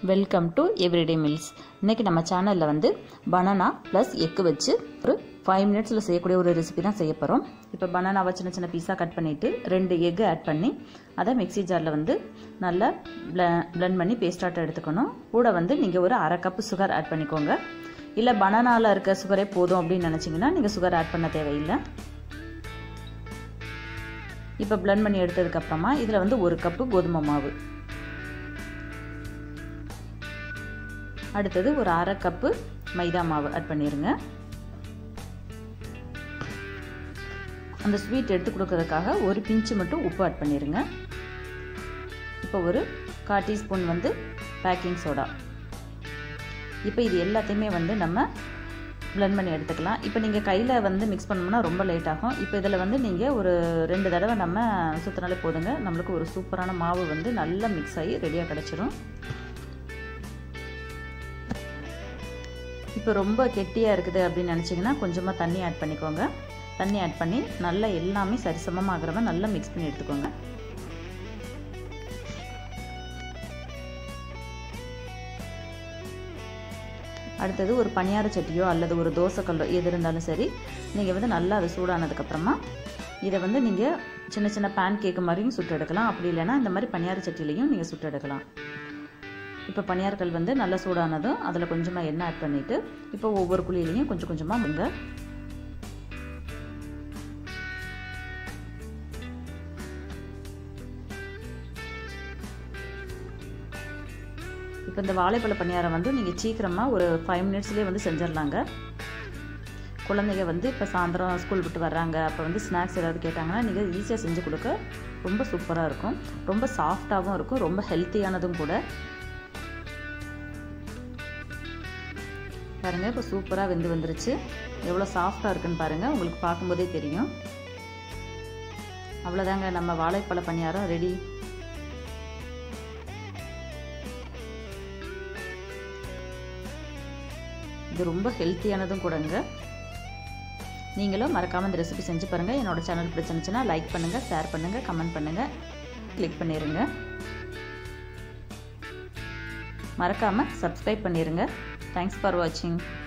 welcome to everyday meals இன்றைக்கி நம்ம சேனலில் வந்து பனானா ப்ளஸ் எக்கு வச்சு ஒரு ஃபைவ் மினிட்ஸில் செய்யக்கூடிய ஒரு ரெசிபி தான் செய்ய போகிறோம் இப்போ பனானாவை சின்ன சின்ன பீஸாக கட் பண்ணிவிட்டு ரெண்டு எக்கு ஆட் பண்ணி அதை மிக்ஸி ஜாரில் வந்து நல்லா பிளெண்ட் பண்ணி பேஸ்டாட்டம் எடுத்துக்கணும் கூட வந்து நீங்கள் ஒரு அரை கப்பு சுகர் ஆட் பண்ணிக்கோங்க இல்லை பனானாவில் இருக்க சுகரே போதும் அப்படின்னு நினச்சிங்கன்னா நீங்கள் சுகர் ஆட் பண்ண தேவையில்லை இப்போ பிளெண்ட் பண்ணி எடுத்ததுக்கப்புறமா இதில் வந்து ஒரு கப்பு கோதுமை மாவு அடுத்தது ஒரு அரை கப்பு மைதா மாவு ஆட் பண்ணிடுங்க அந்த ஸ்வீட் எடுத்து கொடுக்கறதுக்காக ஒரு பிஞ்சு மட்டும் உப்பு ஆட் பண்ணிடுங்க இப்போ ஒரு கால் டீஸ்பூன் வந்து பேக்கிங் சோடா இப்போ இது எல்லாத்தையுமே வந்து நம்ம பிளெண்ட் பண்ணி எடுத்துக்கலாம் இப்போ நீங்கள் கையில் வந்து மிக்ஸ் பண்ணோம்னா ரொம்ப லேட் ஆகும் இப்போ இதில் வந்து நீங்கள் ஒரு ரெண்டு தடவை நம்ம சுற்றினாலே போதுங்க நம்மளுக்கு ஒரு சூப்பரான மாவு வந்து நல்லா மிக்ஸ் ஆகி ரெடியாக கிடச்சிரும் இப்போ ரொம்ப கெட்டியாக இருக்குது அப்படின்னு நினச்சிங்கன்னா கொஞ்சமாக தண்ணி ஆட் பண்ணிக்கோங்க தண்ணி ஆட் பண்ணி நல்லா எல்லாமே சரிசமமாக ஆகிற மாதிரி நல்லா மிக்ஸ் பண்ணி எடுத்துக்கோங்க அடுத்தது ஒரு பணியார சட்டியோ அல்லது ஒரு தோசைக்கல்லோ எது இருந்தாலும் சரி நீங்கள் வந்து நல்லா அது சூடானதுக்கப்புறமா இதை வந்து நீங்கள் சின்ன சின்ன பேன் கேக்கு மாதிரியும் சுட்டு எடுக்கலாம் அப்படி இல்லைன்னா இந்த மாதிரி பணியார சட்டிலையும் நீங்கள் சுட்டு எடுக்கலாம் இப்போ பனியார்கள் வந்து நல்லா சூடானதும் அதில் கொஞ்சமாக எண்ணெய் ஆட் பண்ணிவிட்டு இப்போ ஒவ்வொரு குழியிலையும் கொஞ்சம் கொஞ்சமாக முங்க இப்போ இந்த வாழைப்பழ பணியாரம் வந்து நீங்கள் சீக்கிரமாக ஒரு ஃபைவ் மினிட்ஸ்லேயே வந்து செஞ்சிடலாங்க குழந்தைங்க வந்து இப்போ சாயந்தரம் ஸ்கூல் விட்டு வர்றாங்க அப்போ வந்து ஸ்நாக்ஸ் ஏதாவது கேட்டாங்கன்னா நீங்கள் ஈஸியாக செஞ்சு கொடுக்க ரொம்ப சூப்பராக இருக்கும் ரொம்ப சாஃப்டாகவும் இருக்கும் ரொம்ப ஹெல்த்தியானதும் கூட பாருங்கள் இப்போ சூப்பராக வெந்து வந்துருச்சு எவ்வளோ சாஃப்டாக இருக்குன்னு பாருங்கள் உங்களுக்கு பார்க்கும்போதே தெரியும் அவ்வளோதாங்க நம்ம வாழைப்பழ பணியாரம் ரெடி இது ரொம்ப ஹெல்த்தியானதும் கூடங்க நீங்களும் மறக்காமல் இந்த ரெசிபி செஞ்சு பாருங்கள் என்னோட சேனல் பிடிச்சிருந்துச்சுன்னா லைக் பண்ணுங்கள் ஷேர் பண்ணுங்கள் கமெண்ட் பண்ணுங்கள் கிளிக் பண்ணிடுங்க மறக்காமல் சப்ஸ்கிரைப் பண்ணிடுங்க தேங்க்ஸ் ஃபார் வாட்சிங்